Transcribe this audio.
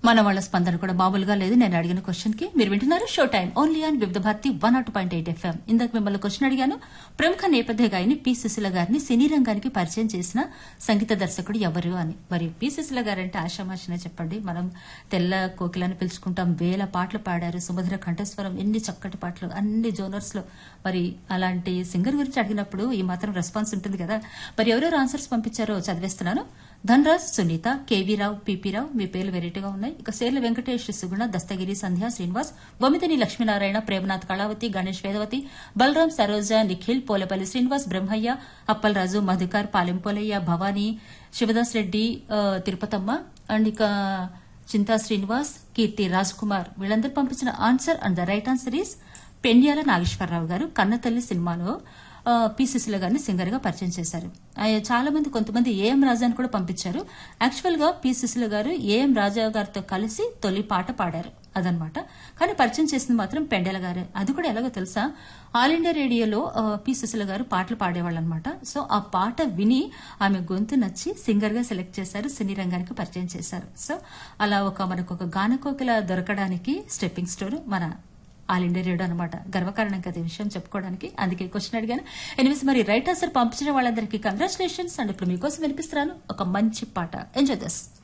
మన వాళ్ళ స్పందన కూడా మామూలుగా లేదు నేను అడిగిన క్వశ్చన్ కి మీరు వింటున్నారు show time only on Vividh Bharati one nought point eight FM ఇందాక మిమ్మల్ని క్వశ్చన్ అడిగాను ప్రముఖ నేపథ్య గాయని పి సుశీల గారిని సినీ రంగానికి పరిచయం చేసిన సంగీత దర్శకుడు ఎవరు అని మరి పి సుశీల గారంటే ఆషామాషినే చెప్పండి మనం తెల్ల కోకిలని పిలుచుకుంటాం వేల పాటలు పాడారు సుమధుర కంఠస్వరం ఎన్ని చక్కటి పాటలు అన్ని జోనర్స్ లో మరి అలాంటి సింగర్ గురించి అడిగినప్పుడు ఈ మాత్రం రెస్పాన్స్ ఉంటుంది కదా మరి ఎవరెవరు ఆన్సర్స్ పంపించారో చదివేస్తున్నాను ధనరాజ్ సునీత కేవీ రావు పిపి రావు మీ పేర్లు వెరైటీగా ఉన్నాయి ఇక సేర్ల వెంకటేష్ సుగుణ దస్తగిరి సంధ్య శ్రీనివాస్ బొమ్మిదిని లక్ష్మీనారాయణ ప్రేమనాథ్ కళావతి గణేష్ వేదవతి బలరాం సరోజ నిఖిల్ పోలపల్లి శ్రీనివాస్ బ్రహ్మయ్య అప్పలరాజు మధుకర్ పాలెం పోలయ్య భవానీ శివదాస్ రెడ్డి ఆ, తిరుపతమ్మ అండ్ ఇక చింతా శ్రీనివాస్ కీర్తి రాజ్ కుమార్ వీళ్ళందరూ పంపించిన answer and the right answer is Pendyala Nageswararao garu Kannathalli సినిమాలో ఆ, పి సుశీల గారిని సింగర్ గా పరిచయం చేశారు ఆయన చాలా మంది కొంతమంది ఏఎం రాజా అని కూడా పంపించారు యాక్చువల్ గా పి సుశీల గారు ఏఎం రాజా గారితో కలిసి తొలి పాట పాడారు అదనమాట కానీ పరిచయం చేసింది మాత్రం పెండెల గారే అది కూడా ఎలాగో తెలుసా ఆల్ ఇండియా రేడియోలో ఆ, పి సుశీల గారు పాటలు పాడేవాళ్ళు అనమాట సో ఆ పాట విని ఆమె గొంతు నచ్చి సింగర్ గా సెలెక్ట్ చేశారు సినీ రంగానికి పరిచయం చేశారు సో అలా ఒక మనకు ఒక గానకోకిల దొరకడానికి స్టెప్పింగ్ స్టోర్ మన ఆల్ ఇండియా రేడియో అనమాట గర్వకారణం కదా ఈ విషయం చెప్పుకోవడానికి అందుకే క్వశ్చన్ అడిగాను ఎనిమిస్ మరి రైట్ ఆన్సర్ పంపించిన వాళ్ళందరికీ కంగ్రాచులేషన్స్ అండ్ ఇప్పుడు మీకోసం వినిపిస్తున్నాను ఒక మంచి పాట ఎంజాయ్ దస్